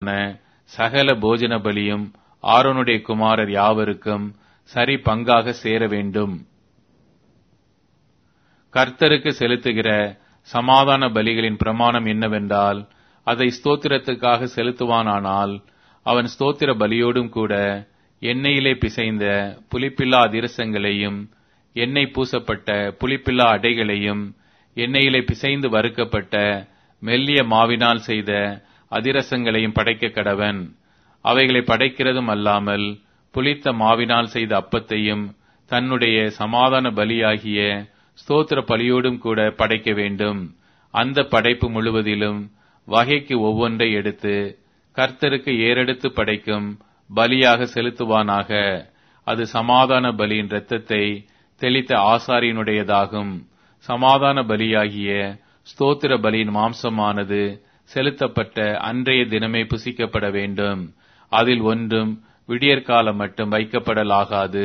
சகல போஜன பலியும் ஆரோனுடைய குமாரர் யாவருக்கும் சரி பங்காக சேர வேண்டும் கர்த்தருக்கு செலுத்துகிற சமாதான பலிகளின் பிரமாணம் என்னவென்றால் அதை ஸ்தோத்திரத்துக்காக செலுத்துவானானால் அவன் ஸ்தோத்திர பலியோடும் கூட எண்ணெயிலே பிசைந்த புளிப்பில்லா அதிரசங்களையும் எண்ணெய் பூசப்பட்ட புளிப்பில்லா அடைகளையும் எண்ணெயிலே பிசைந்து வறுக்கப்பட்ட மெல்லிய மாவினால் செய்த அதிரசங்களையும் படைக்க கடவன் அவைகளை படைக்கிறதும் அல்லாமல் புளித்த மாவினால் செய்த அப்பத்தையும் தன்னுடைய சமாதான பலியாகிய ஸ்தோத்திர பலியோடும் கூட படைக்க வேண்டும் அந்த படைப்பு முழுவதிலும் வகைக்கு ஒவ்வொன்றை எடுத்து கர்த்தருக்கு ஏறெடுத்து படைக்கும் பலியாக செலுத்துவானாக அது சமாதான பலியின் இரத்தத்தை தெளித்த ஆசாரியனுடையதாகும் சமாதான பலியாகிய ஸ்தோத்திர பலியின் மாம்சமானது செலுத்தப்பட்ட அன்றைய தினமே புசிக்கப்பட வேண்டும் அதில் ஒன்றும் விடியற்காலம் மட்டும் வைக்கப்படலாகாது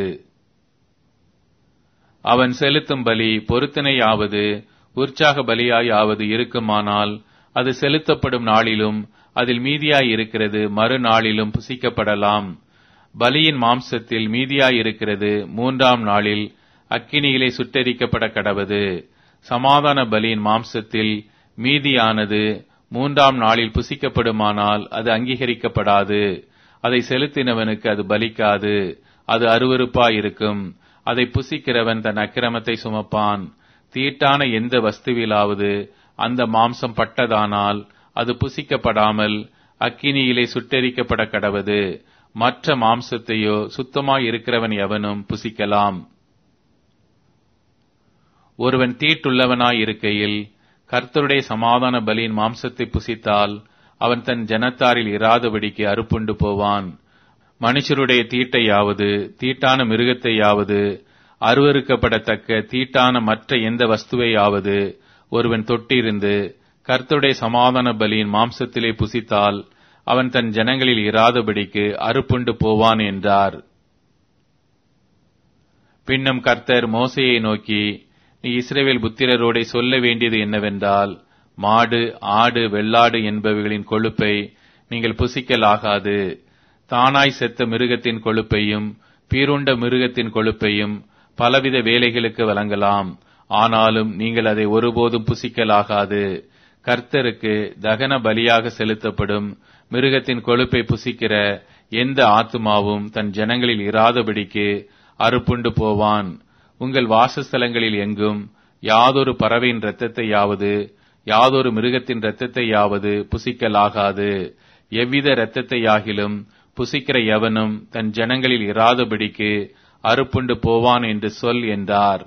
அவன் செலுத்தும் பலி பொருத்தனையாவது உற்சாக பலியாயாவது இருக்குமானால் அது செலுத்தப்படும் நாளிலும் அதில் மீதியாய் இருக்கிறது மறுநாளிலும் புசிக்கப்படலாம் பலியின் மாம்சத்தில் மீதியாய் இருக்கிறது மூன்றாம் நாளில் அக்கினியிலே சுட்டெரிக்கப்பட கடவது சமாதான பலியின் மாம்சத்தில் மீதியானது மூன்றாம் நாளில் புசிக்கப்படுமானால் அது அங்கீகரிக்கப்படாது அதை செலுத்தினவனுக்கு அது பலிக்காது அது அருவருப்பாயிருக்கும் அதை புசிக்கிறவன் தன் அக்கிரமத்தை சுமப்பான் தீட்டான எந்த வஸ்துவிலாவது அந்த மாம்சம் பட்டதானால் அது புசிக்கப்படாமல் அக்கினியிலே சுட்டெரிக்கப்பட கடவது மற்ற மாம்சத்தையோ சுத்தமாய் இருக்கிறவன் எவனும் புசிக்கலாம் ஒருவன் தீட்டுள்ளவனாய் இருக்கையில் கர்த்தருடைய சமாதான பலியின் மாம்சத்தை புசித்தால் அவன் தன் ஜனத்தாரில் இராதபடிக்கு அறுப்புண்டு போவான் மனுஷருடைய தீட்டையாவது தீட்டான மிருகத்தையாவது அருவறுக்கப்படத்தக்க தீட்டான மற்ற எந்த வஸ்துவையாவது ஒருவன் தொட்டிருந்து கர்த்தருடைய சமாதான பலியின் மாம்சத்திலே புசித்தால் அவன் தன் ஜனங்களில் இராதபடிக்கு அறுப்புண்டு போவான் என்றார் பின்னும் கர்த்தர் மோசையை நோக்கி நீ இஸ்ரேவேல் புத்திரரோடே சொல்ல வேண்டியது என்னவென்றால் மாடு ஆடு வெள்ளாடு என்பவைகளின் கொழுப்பை நீங்கள் புசிக்கலாகாது தானாய் செத்த மிருகத்தின் கொழுப்பையும் பீருண்ட மிருகத்தின் கொழுப்பையும் பலவித வேலைகளுக்கு வழங்கலாம் ஆனாலும் நீங்கள் அதை ஒருபோதும் புசிக்கலாகாது கர்த்தருக்கு தகன பலியாக செலுத்தப்படும் மிருகத்தின் கொழுப்பை புசிக்கிற எந்த ஆத்துமாவும் தன் ஜனங்களில் இராதபடிக்கு அறுப்புண்டு போவான் உங்கள் வாசஸ்தலங்களில் எங்கும் யாதொரு பறவையின் இரத்தத்தையாவது யாதொரு மிருகத்தின் இரத்தத்தையாவது புசிக்கலாகாது எவ்வித இரத்தத்தையாகிலும் புசிக்கிற எவனும் தன் ஜனங்களில் இராதபடிக்கு அறுப்புண்டு போவான் என்று சொல் என்றார்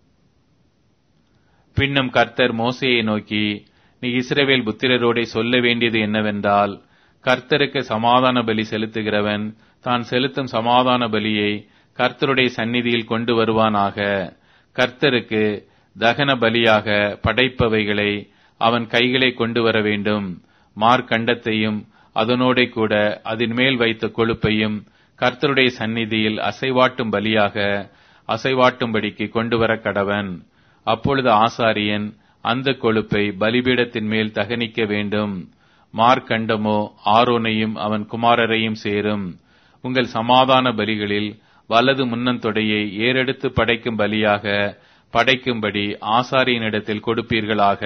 பின்னும் கர்த்தர் மோசையை நோக்கி நீ இஸ்ரவேல் புத்திரரோடே சொல்ல வேண்டியது என்னவென்றால் கர்த்தருக்கு சமாதான பலி செலுத்துகிறவன் தான் செலுத்தும் சமாதான பலியை கர்த்தருடைய சந்நிதியில் கொண்டு வருவானாக கர்த்தருக்கு தகன பலியாக படைப்பவைகளை அவன் கைகளை கொண்டு வர வேண்டும் மார்க்கண்டத்தையும் அதனோடே கூட அதன் மேல் வைத்த கொழுப்பையும் கர்த்தருடைய சந்நிதியில் அசைவாட்டும் பலியாக அசைவாட்டும்படிக்கு கொண்டு வர கடவன் அப்பொழுது ஆசாரியன் அந்த கொழுப்பை பலிபீடத்தின் மேல் தகனிக்க வேண்டும் மார்க்கண்டமோ ஆரோனையும் அவன் குமாரரையும் சேரும் உங்கள் சமாதான பலிகளில் வலது முன்னந்தொடையை ஏறெடுத்து படைக்கும் பலியாக படைக்கும்படி ஆசாரியனிடத்தில் கொடுப்பீர்களாக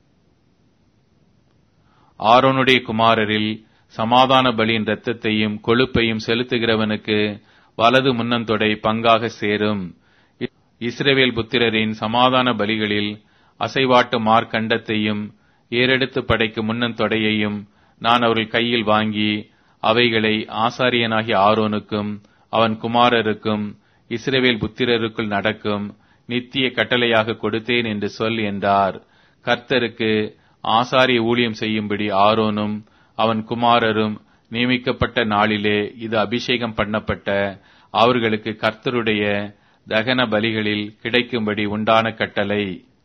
ஆரோனுடைய குமாரரில் சமாதான பலியின் இரத்தத்தையும் கொழுப்பையும் செலுத்துகிறவனுக்கு வலது முன்னந்தொடை பங்காக சேரும் இஸ்ரவேல் புத்திரரின் சமாதான பலிகளில் அசைவாட்டு மார்க்கண்டத்தையும் ஏறெடுத்து படைக்கும் முன்னந்தொடையையும் நான் அவர்கள் கையில் வாங்கி அவைகளை ஆசாரியனாகிய ஆரோனுக்கும் அவன் குமாரருக்கும் இஸ்ரவேல் புத்திரருக்குள் நடக்கும் நித்திய கட்டளையாக கொடுத்தேன் என்று சொல் என்றார் கர்த்தருக்கு ஆசாரிய ஊழியம் செய்யும்படி ஆரோனும் அவன் குமாரரும் நியமிக்கப்பட்ட நாளிலே இது அபிஷேகம் பண்ணப்பட்ட அவர்களுக்கு கர்த்தருடைய தகன பலிகளில் கிடைக்கும்படி உண்டான கட்டளை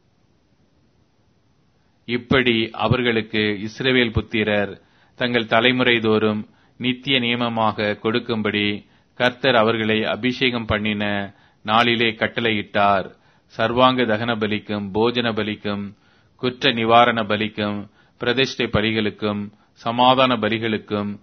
இப்படி அவர்களுக்கு இஸ்ரவேல் புத்திரர் தங்கள் தலைமுறை தோறும் நித்திய நியமமாக கொடுக்கும்படி கர்த்தர் அவர்களை அபிஷேகம் பண்ணின நாளிலே கட்டளையிட்டார் சர்வாங்க தகன பலிக்கும் போஜன பலிக்கும் குற்ற நிவாரண பலிக்கும் பிரதிஷ்டை பலிகளுக்கும் சமாதான பலிகளுக்கும்